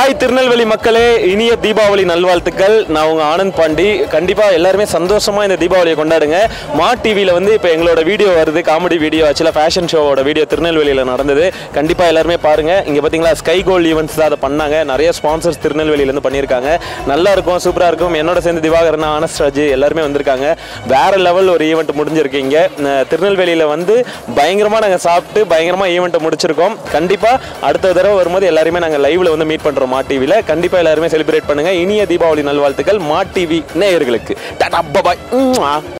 hi Tirunelveli மக்களே இனிய தீபாவளி நல்வாழ்த்துக்கள் நான் உங்க ஆனந்த் பாண்டி கண்டிப்பா எல்லாருமே சந்தோஷமா இந்த தீபாவளியை கொண்டாடுங்க மா டிவியில் வந்து இப்போ எங்களோட வீடியோ வருது காமெடி வீடியோ ஆக்சுவலாக ஃபேஷன் ஷோவோட வீடியோ திருநெல்வேலியில் நடந்தது கண்டிப்பா எல்லாருமே பாருங்க இங்க பாத்தீங்களா ஸ்கை கோல்ட் ஈவெண்ட்ஸ் தான் அதை பண்ணாங்க நிறைய ஸ்பான்சர்ஸ் திருநெல்வேலியிலேருந்து பண்ணியிருக்காங்க நல்லா இருக்கும் சூப்பரா இருக்கும் என்னோட சேர்ந்து திவாகரன் ஆனஸ்ராஜ் எல்லாருமே வந்திருக்காங்க வேற லெவல் ஒரு ஈவெண்ட் முடிஞ்சிருக்கு இங்க அஹ் திருநெல்வேலியில வந்து பயங்கரமா நாங்க சாப்பிட்டு பயங்கரமா ஈவெண்ட்டை முடிச்சிருக்கோம் கண்டிப்பா அடுத்த தடவை வரும்போது எல்லாருமே நாங்க லைவ்ல வந்து மீட் பண்றோம் மா டிவில கண்டிப்பா எல்லாருமே செலிப்ரேட் பண்ணுங்க இனிய தீபாவளி நல்வாழ்த்துக்கள் மா டிவி நேயர்களுக்கு டாடா பாய்